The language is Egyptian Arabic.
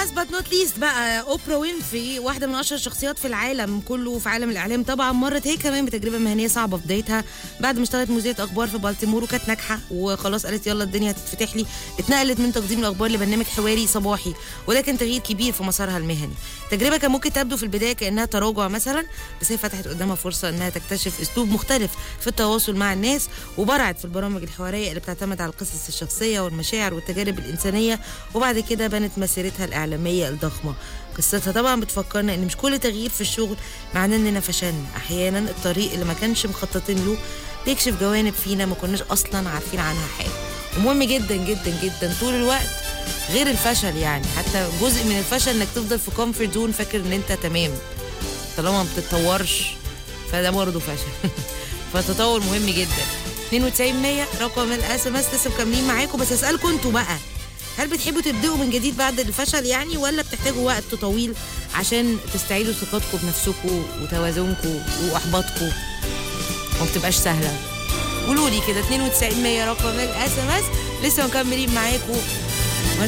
لاست بات نوت ليست بقى اوبرا وينفري واحده من اشهر الشخصيات في العالم كله في عالم الاعلام طبعا مرت هي كمان بتجربه مهنيه صعبه في بدايتها بعد ما اشتغلت مذيعه اخبار في بالتيمور وكانت ناجحه وخلاص قالت يلا الدنيا هتتفتح لي اتنقلت من تقديم الاخبار لبرنامج حواري صباحي وده كان تغيير كبير في مسارها المهني تجربه كان ممكن تبدو في البدايه كانها تراجع مثلا بس هي فتحت قدامها فرصه انها تكتشف اسلوب مختلف في التواصل مع الناس وبرعت في البرامج الحواريه اللي بتعتمد على القصص الشخصيه والمشاعر والتجارب الانسانيه وبعد كده بنت مسيرتها الاعلاميه الضخمه قصتها طبعا بتفكرنا ان مش كل تغيير في الشغل معناه اننا فشلنا احيانا الطريق اللي ما كانش مخططين له بيكشف جوانب فينا ما كناش اصلا عارفين عنها حاجه ومهم جدا جدا جدا طول الوقت غير الفشل يعني حتى جزء من الفشل انك تفضل في كومفورت زون فاكر ان انت تمام طالما ما بتتطورش فده برضه فشل فالتطور مهم جدا 92 100 رقم الاس ام اس لسه مكملين معاكم بس اسالكم انتوا بقى هل بتحبوا تبدأوا من جديد بعد الفشل يعني ولا بتحتاجوا وقت طويل عشان تستعيدوا ثقتكم بنفسكم وتوازنكم واحباطكم وما بتبقاش سهله قولوا لي كده 92 100 رقم الاس ام اس لسه مكملين معاكم